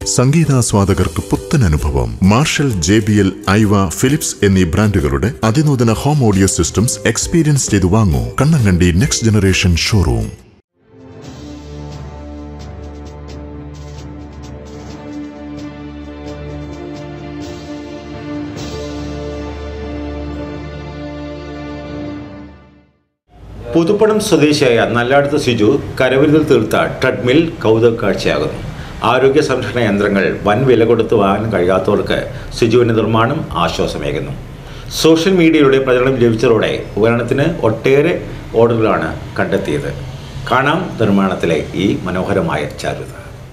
സംഗീതാസ്വാദകർക്ക് പുത്തൻ അനുഭവം Marshall J B L Aiwa Philips എന്നീ ബ്രാൻഡുകളുടെ അതിനൂതന ഹോം ഓഡിയോ സിസ്റ്റംസ് എക്സ്പീരിയൻസ് ചെയ്തു വാങ്ങൂ Kannankandi next generation showroom Puthuppanam സ്വദേശിയായ നല്ലാടത്ത് സിജു കരവിരുതിൽ തീർത്ത ട്രെഡ്മിൽ കൗതുക കാഴ്ചയാകുന്നു ആരോഗ്യ സംരക്ഷണ യന്ത്രങ്ങൾ വൻ വില കൊടുത്ത് വാങ്ങാൻ കഴിയാത്തവർക്ക് സിജുവിൻ്റെ നിർമ്മാണം ആശ്വാസമേകുന്നു സോഷ്യൽ മീഡിയയുടെ പ്രചരണം ലഭിച്ചതോടെ ഉപകരണത്തിന് ഒട്ടേറെ ഓർഡറുകളാണ് കണ്ടെത്തിയത് കാണാം നിർമ്മാണത്തിലെ ഈ മനോഹരമായ ചാരുത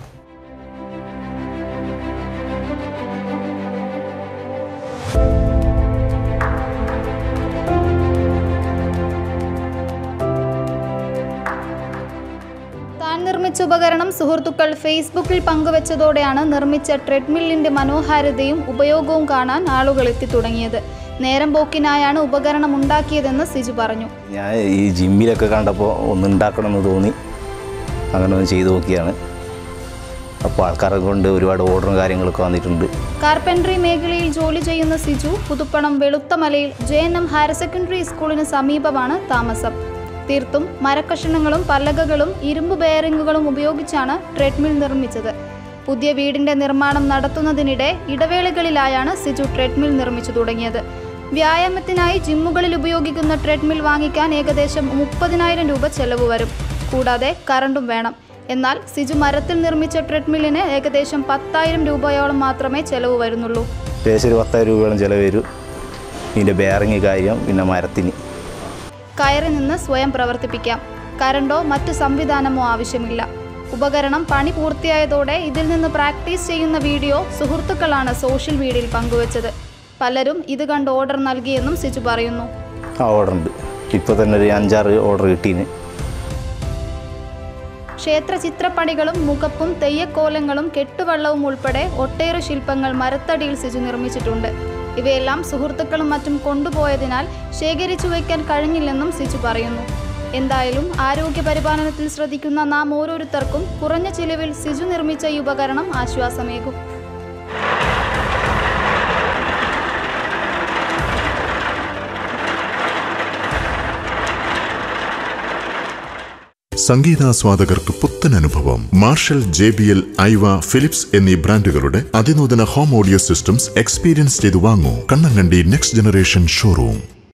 താൻ നിർമ്മിച്ച ഉപകരണം സുഹൃത്തുക്കൾ ഫേസ്ബുക്കിൽ പങ്കുവച്ചതോടെയാണ് നിർമ്മിച്ച ട്രെഡ്മില്ലിന്റെ മനോഹാരിതയും ഉപയോഗവും കാണാൻ ആളുകൾ എത്തി തുടങ്ങിയത് നേരം പോക്കിനായാണ് ഉപകരണം ഉണ്ടാക്കിയതെന്ന് സിജു പറഞ്ഞു ഞാൻ ഈ ജിമ്മിലൊക്കെ കണ്ടപ്പോൾ ഒന്ന് ഉണ്ടാക്കണമെന്ന് തോന്നി അങ്ങനെ ഒന്ന് ചെയ്തു നോക്കിയാണ് അപ്പോൾ ആൾക്കാരെ കൊണ്ട് ഒരുപാട് ഓർഡറും കാര്യങ്ങളൊക്കെ വന്നിട്ടുണ്ട് കാർപ്പൻട്രി മേഖലയിൽ ജോലി ചെയ്യുന്ന സിജു പുതുപ്പണം വെളുത്തമലയിൽ J N M higher secondary സ്കൂളിന് സമീപമാണ് താമസം തീർത്തും മരക്കഷണങ്ങളും പലകകളും ഇരുമ്പ് ബെയറിങ്ങുകളും ഉപയോഗിച്ചാണ് ട്രെഡ്മിൽ നിർമ്മിച്ചത് പുതിയ വീടിന്റെ നിർമ്മാണം നടത്തുന്നതിനിടെ ഇടവേളകളിലായാണ് സിജു ട്രെഡ്മിൽ നിർമ്മിച്ചു തുടങ്ങിയത് വ്യായാമത്തിനായി ജിമ്മുകളിൽ ഉപയോഗിക്കുന്ന ട്രെഡ്മിൽ വാങ്ങിക്കാൻ ഏകദേശം മുപ്പതിനായിരം രൂപ ചെലവ് വരും കൂടാതെ കറണ്ടും വേണം എന്നാൽ സിജു മരത്തിൽ നിർമ്മിച്ച ട്രെഡ്മില്ലിന് ഏകദേശം പത്തായിരം രൂപയോളം മാത്രമേ ചെലവ് വരുന്നുള്ളൂ ഏകദേശം ഒരു പത്തായിരം രൂപയോളം ചിലവ് വരും ഇതിൻ്റെ ബെയറിങ് കാര്യം പിന്നെ മരത്തിന് കയറി നിന്ന് സ്വയം പ്രവർത്തിപ്പിക്കാം കറണ്ടോ മറ്റു സംവിധാനമോ ആവശ്യമില്ല ഉപകരണം പണി പൂർത്തിയായതോടെ ഇതിൽ നിന്ന് പ്രാക്ടീസ് ചെയ്യുന്ന വീഡിയോ സുഹൃത്തുക്കളാണ് സോഷ്യൽ മീഡിയയിൽ പങ്കുവച്ചത് പലരും ഇത് കണ്ട് ഓർഡർ നൽകിയെന്നും സിജു പറയുന്നു ആ ഓർഡർ ഉണ്ട് ഇപ്പോൾ തന്നെ ഒരു അഞ്ചാറ് ഓർഡർ കിട്ടീന് ക്ഷേത്ര ചിത്രപ്പണികളും മുഖപ്പും തെയ്യക്കോലങ്ങളും കെട്ടുവള്ളവും ഉൾപ്പെടെ ഒട്ടേറെ ശില്പങ്ങൾ മരത്തടിയിൽ സിജു നിർമ്മിച്ചിട്ടുണ്ട് ഇവയെല്ലാം സുഹൃത്തുക്കളും മറ്റും കൊണ്ടുപോയതിനാൽ ശേഖരിച്ചു വയ്ക്കാൻ കഴിഞ്ഞില്ലെന്നും സിജു പറയുന്നു എന്തായാലും ആരോഗ്യ പരിപാലനത്തിൽ ശ്രദ്ധിക്കുന്ന നാം ഓരോരുത്തർക്കും കുറഞ്ഞ ചിലവിൽ സിജു നിർമ്മിച്ച ഈ ഉപകരണം ആശ്വാസമേകും സംഗീതാസ്വാദകർക്ക് പുത്തൻ അനുഭവം Marshall J B L Aiwa Philips എന്നീ ബ്രാൻഡുകളുടെ അതിനൂതന ഹോം ഓഡിയോ സിസ്റ്റംസ് എക്സ്പീരിയൻസ് ചെയ്തു വാങ്ങൂ കണ്ണങ്കണ്ടി നെക്സ്റ്റ് ജനറേഷൻ ഷോറൂം